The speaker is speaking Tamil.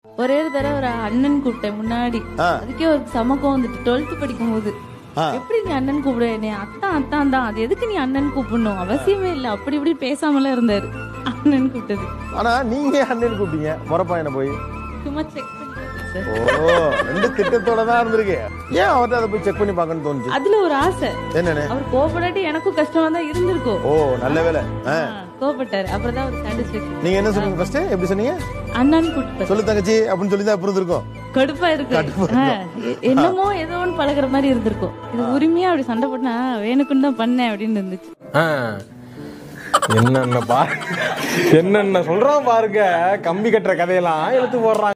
ஒரே ஒரு தடவை ஒரு அண்ணன் கூப்பிட்டேன் முன்னாடி ஆ. அதுக்கே ஒரு சமக்கம் வந்துட்டு டுவெல்த் படிக்கும் போது ஆ. எப்படி நீ அண்ணன் கூப்பிடுவ நீ அத்தான் அத்தான் தான் அது எதுக்கு நீ அண்ணன் கூப்பிடணும் அவசியமே இல்ல அப்படி இப்படி பேசாமலாம் இருந்தாரு அண்ணன் கூப்பிட்டது ஆனா நீங்க ஏன் அண்ணன் கூப்பிட்டீங்க முறப்பாயனை போய் சும்மா செக் பண்ணி பார்த்தேன் சார் ஓ ரெண்டு திட்டத்தோட தான் இருந்திருக்கு ஏன் அவர்ட்ட அதை போய் செக் பண்ணி பார்க்கணும்னு தோணுச்சு அதுல ஒரு ஆசை என்னன்னு அவர் கோபப்படாட்டி எனக்கும் கஷ்டமா தான் இருந்திருக்கும் ஓ நல்ல வேலை ஆ. ஆ, கோபப்பட்டாரு அப்புறம் தான் ஒரு சாட்டிஸ்பேக்ஷன் நீங்க என்ன சொன்னீங்க ஃபர்ஸ்ட் எப்படி சொன்னீங்க அண்ணன் கூப்பிட்டு சொல்லு தங்கச்சி அப்படின்னு சொல்லி தான் அப்புறம் இருந்திருக்கும் கடுப்பா இருக்கு ஆ, எ- என்னமோ ஏதோ ஒன்று பழகுற மாதிரி இருந்திருக்கும் இது உரிமையா அப்படி சண்டை போட்டா வேணுக்குன்னு தான் பண்ணேன் அப்படின்னு இருந்துச்சு ஆ. என்னென்ன பா என்னென்ன சொல்றான் பாருங்க கம்பி கட்டுற கதையெல்லாம் எடுத்து போடுறான்